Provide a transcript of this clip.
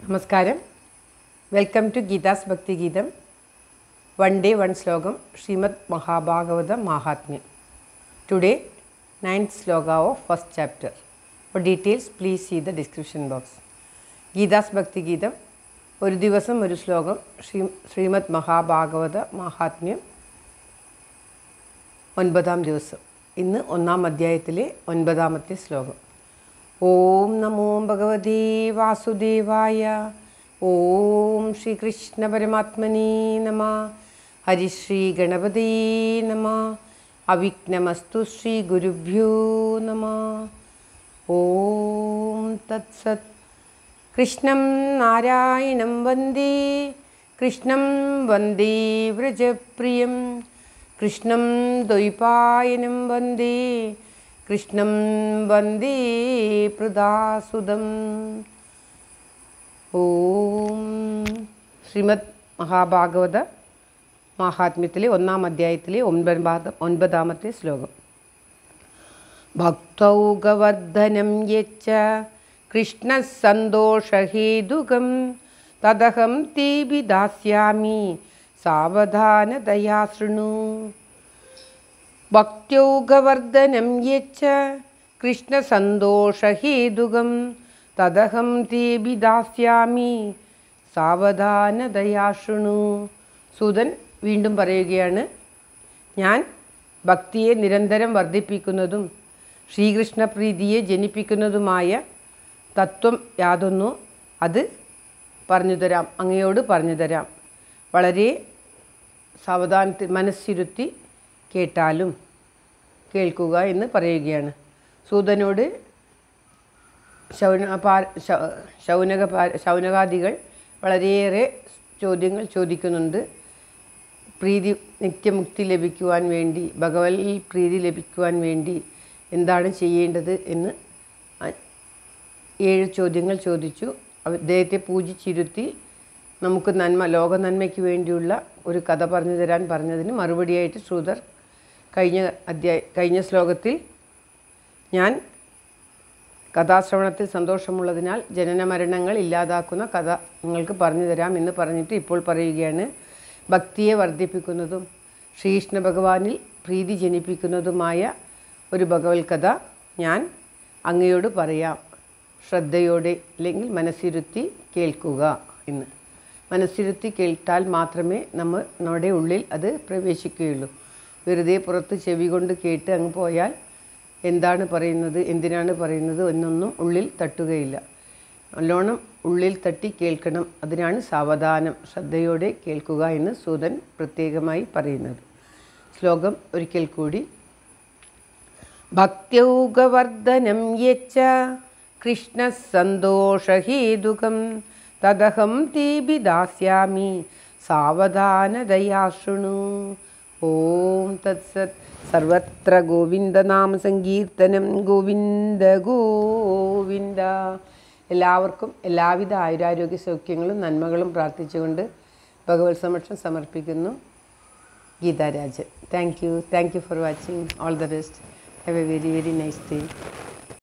നമസ്കാരം welcome to Geetha's ഭക്തിഗീതം one day one ശ്ലോകം ശ്രീമദ് മഹാഭാഗവത മാഹാത്മ്യം ടുഡേ നയൻത് ശ്ലോക of first chapter for details please see the description box Geetha's ഭക്തിഗീതം ഒരു ദിവസം ഒരു ശ്ലോകം ശ്രീ ശ്രീമദ് മഹാഭാഗവത മാഹാത്മ്യം ഒൻപതാം ദിവസം ഇന്ന് ഒന്നാം അധ്യായത്തിലെ ഒൻപതാമത്തെ ശ്ലോകം ഓം നമോ ഭഗവതേ വാസുദേവായ ഓം ശ്രീകൃഷ്ണ പരമാത്മനേ നമ ഹരിശ്രീ ഗണപതേ നമ അവിഘ്നമസ്തു ശ്രീ ഗുരുഭ്യോ നമ ഓം തത്സത് കൃഷ്ണം നാരായണം വന്ദേ കൃഷ്ണം വന്ദേ വ്രജപ്രിയം കൃഷ്ണം ദ്വൈപായനം വന്ദേ കൃഷ്ണം വന്ദേ പ്രദാസുതം ഓം ശ്രീമദ് മഹാഭാഗവത മാഹാത്മ്യത്തിലെ ഒന്നാം അധ്യായത്തിലെ ഒൻപതാമത്തെ ഒൻപതാമത്തെ ശ്ലോകം ഭക്തൗകവർദ്ധനം യച്ച കൃഷ്ണസന്തോഷഹേതുകം തദഹം തീപി ദാസ്യാമി സാവധാനതയാ ശൃണു ഭക്ത്യൗകവർദ്ധനം യച്ച കൃഷ്ണസന്തോഷഹേതുകം തദഹം തേബി ദാസ്യാമി സാവധാനതയാ ശൃണു സുതൻ വീണ്ടും പറയുകയാണ് ഞാൻ ഭക്തിയെ നിരന്തരം വർദ്ധിപ്പിക്കുന്നതും ശ്രീകൃഷ്ണപ്രീതിയെ ജനിപ്പിക്കുന്നതുമായ തത്വം യാതൊന്നോ അത് പറഞ്ഞു തരാം അങ്ങയോട് പറഞ്ഞു തരാം വളരെ സാവധാനത്തിൽ മനസ്സിരുത്തി കേട്ടാലും കേൾക്കുക എന്ന് പറയുകയാണ് സൂതനോട് ശൗന പാ ശ- ശൗനക പാ- ശൗനകാദികൾ വളരെയേറെ ചോദ്യങ്ങൾ ചോദിക്കുന്നുണ്ട് പ്രീതി നിത്യമുക്തി ലഭിക്കുവാൻ വേണ്ടി ഭഗവതിൽ പ്രീതി ലഭിക്കുവാൻ വേണ്ടി എന്താണ് ചെയ്യേണ്ടത് എന്ന് അ- ഏഴ് ചോദ്യങ്ങൾ ചോദിച്ചു അവ- അദ്ദേഹത്തെ പൂജിച്ചിരുത്തി നമുക്ക് നന്മ ലോക നന്മയ്ക്ക് വേണ്ടിയുള്ള ഒരു കഥ പറഞ്ഞു തരാൻ പറഞ്ഞതിന് മറുപടിയായിട്ട് ശ്രുതർ കഴിഞ്ഞ അധ്യായ കഴിഞ്ഞ ശ്ലോകത്തിൽ ഞാൻ കഥാശ്രവണത്തിൽ സന്തോഷമുള്ളതിനാൽ ജനന മരണങ്ങൾ ഇല്ലാതാക്കുന്ന കഥ നിങ്ങൾക്ക് പറഞ്ഞു തരാം എന്ന് പറഞ്ഞിട്ട് ഇപ്പോൾ പറയുകയാണ് ഭക്തിയെ വർദ്ധിപ്പിക്കുന്നതും ശ്രീകൃഷ്ണ ഭഗവാനിൽ പ്രീതി ജനിപ്പിക്കുന്നതുമായ ഒരു ഭഗവത് കഥ ഞാൻ അങ്ങയോട് പറയാം ശ്രദ്ധയോടെ അല്ലെങ്കിൽ മനസ്സിരുത്തി കേൾക്കുക എന്ന് മനസ്സിരുത്തി കേട്ടാൽ മാത്രമേ നമ്മൾ നമ്മുടെ ഉള്ളിൽ അത് പ്രവേശിക്കുകയുള്ളൂ വെറുതെ പുറത്ത് ചെവി കൊണ്ട് കേട്ട് അങ്ങ് പോയാൽ എന്താണ് പറയുന്നത് എന്തിനാണ് പറയുന്നത് എന്നൊന്നും ഉള്ളിൽ തട്ടുകയില്ല നല്ലോണം ഉള്ളിൽ തട്ടി കേൾക്കണം അതിനാണ് സാവധാനം ശ്രദ്ധയോടെ കേൾക്കുക എന്ന് സൂതൻ പ്രത്യേകമായി പറയുന്നത് ശ്ലോകം ഒരിക്കൽ കൂടി ഭക്ത്യൗകവർദ്ധനം യച്ച കൃഷ്ണസന്തോഷഹേതുകം തദഹം തീപി ദാസ്യാമി സാവധാനതയാ ശൃണു ഓം തത്സത് സർവത്ര ഗോവിന്ദനാമ സങ്കീർത്തനം ഗോവിന്ദ ഗോവിന്ദ എല്ലാവർക്കും എല്ലാവിധ ആയുരാരോഗ്യ സൗഖ്യങ്ങളും നന്മകളും പ്രാർത്ഥിച്ചുകൊണ്ട് ഭഗവത് സമക്ഷം സമർപ്പിക്കുന്നു Geetharajan thank you thank you for watching all the best have a very very nice day